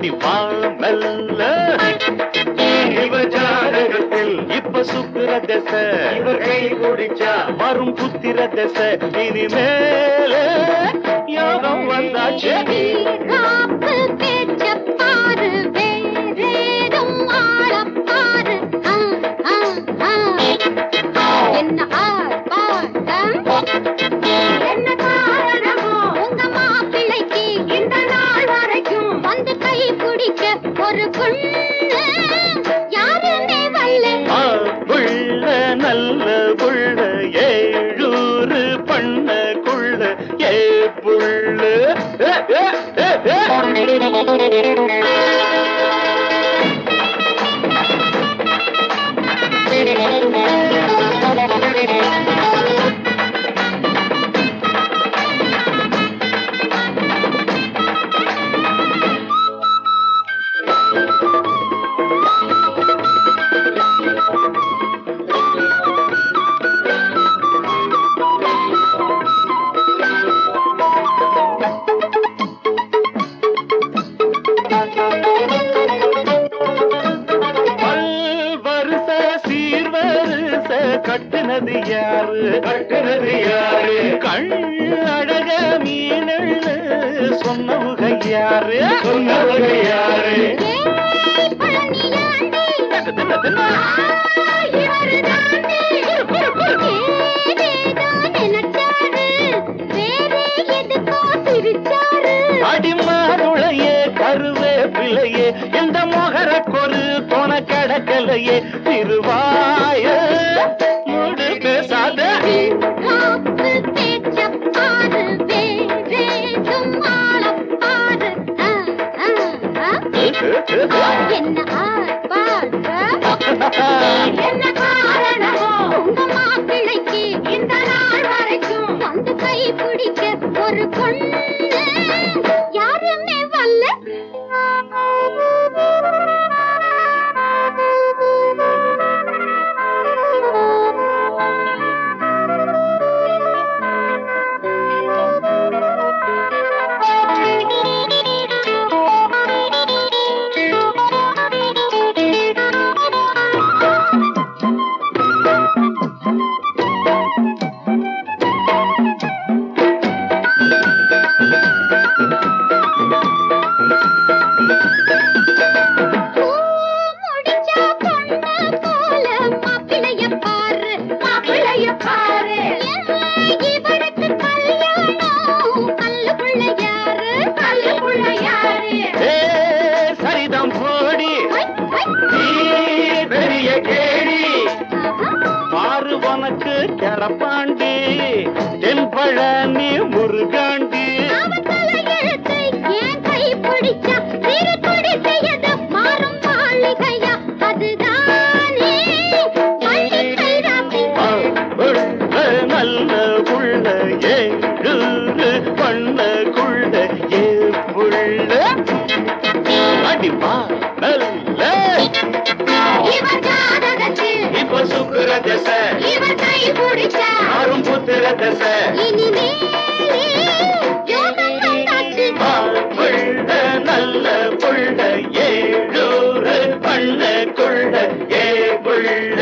அடி வா மெல்ல இவர் ஜாதகத்தில் இப்ப சுக்குற தசை இவர் கை குடிச்சா வரும் புத்திர தசை இனிமேலே யோகம் வந்தாச்சு காப்பு பேச்ச பாரு வேறேதும் ஆளப் பாரு ஆ, ஆ, ஆ. என்ன ஆர்ப்பாட்டம்? என்ன காரணமோ? உங்க மாப்பிள்ளைக்கு இந்த நாள் வரைக்கும் வந்து கை பிடிக்க ஒரு பொண்ணு யாருமே வரல ஆ, புள்ள நல்ல புள்ள ஏழூரு பண்ண குள்ள ஏ புள்ள ஏ, ஏ, ஏ, ஏ. பல் வருஷ சீர்வரிச கட்டுனது யாரு கட்டுனது யாரு கண் அழக மீனெழு சொன்னவுக யாரு சொன்னவங்க யாரு ஏய் பழனியாண்டி தின்ன, தின்ன, தின்ன. இவருதானே ஏதேதோ நினைச்சாரு வேறே எதுக்கோ சிரிச்சாரு அடிமாருளையே கருவேப்பிலையே இந்த மொகர கொரு தொண கடக்கலையே திருவாய மூடு பேசாத காப்பு பேச்ச பாரு வேறேதும் ஆளப் பாரு ஆ, ஆ, ஆ. என்ன ஆர்ப்பாட்டம்? என்ன காரணமோ உங்க மாப்பிள்ளைக்கு இந்த நாள் வரைக்கும் வந்து கை பிடிக்க ஒரு பொண்ணு யாருமே வரல பூ முடிச்சா பொண்ணு போல மாப்பிளைய பாரு மாப்பிளைய பாரு இவருக்கு கல்யாணம் கல்லுக்குள்ள யாரு கல்லுக்குள்ள யாரு ஏ சரிதம் போடி ஐ, ஐ. நீ பெரிய கேடி ஆஹா. பாரு உனக்கு கிளப்பாண்டி தென்பழனி முருகாண்டி அவன் தலையெழுத்தை ஏன் கை பிடிச்சா சிறு குடிசையது மாறும் மாளிகையா அதுதானே மல்லிகை ராசி ஆ, உள்ள நல்ல உள்ள ஏழு பண்ண குள்ள ஏ புள்ள அடிப்பா நல்ல இவன் ஜாதகத்தில் இப்ப சுக்குற தசை இவன் கை பிடிச்சா யாரும் புத்திர தசை இனிமேலே யோகம் வந்தாச்சு ஆ, புள்ள நல்ல புள்ள ஏழூரு பண்ண குள்ள ஏ புள்ள